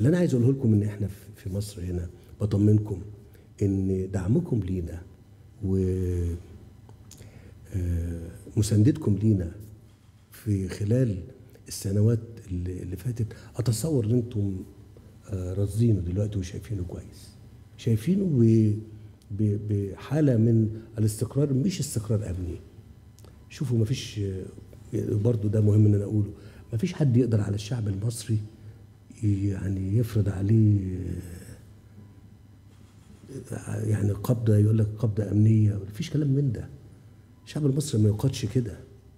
اللي انا عايز اقوله لكم ان احنا في- في مصر هنا بطمنكم ان دعمكم لينا و آه، مساندتكم لينا في خلال السنوات اللي اللي فاتت اتصور ان انتم آه، راصدينه دلوقتي وشايفينه كويس شايفينه ب- ب- بحاله من الاستقرار مش استقرار امني شوفوا ما فيش برضو ده مهم ان انا اقوله ما فيش حد يقدر على الشعب المصري يعني يفرض عليه آه، يعني قبضه يقول لك قبضه امنيه ما فيش كلام من ده الشعب المصري ما يقادش كده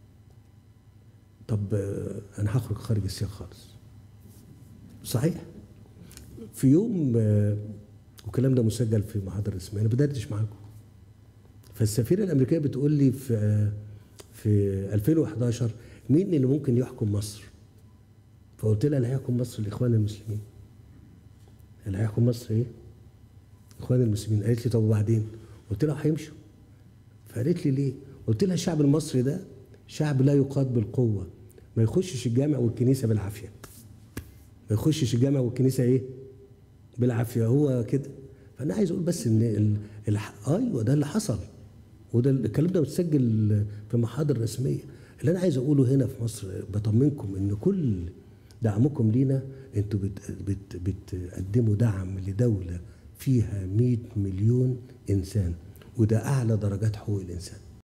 طب آه، انا هخرج خارج السياق خالص صحيح في يوم آه، والكلام ده مسجل في محاضره رسميه انا بدردش معاكم فالسفيره الامريكيه بتقول لي في آه، في 2011 مين اللي ممكن يحكم مصر؟ فقلت لها اللي هيحكم مصر الاخوان المسلمين. اللي هيحكم مصر ايه؟ اخوان المسلمين قالت لي طب وبعدين؟ قلت لها هيمشوا. فقالت لي ليه؟ قلت لها الشعب المصري ده شعب لا يقاد بالقوه ما يخشش الجامع والكنيسه بالعافيه. ما يخشش الجامع والكنيسه ايه؟ بالعافيه هو كده. فانا عايز اقول بس ان ال... ال... ايوه ده اللي حصل. وده الكلام ده متسجل في محاضر رسميه اللي انا عايز اقوله هنا في مصر بطمنكم ان كل دعمكم لينا انتوا بت بت بتقدموا دعم لدوله فيها 100 مليون انسان وده اعلى درجات حقوق الانسان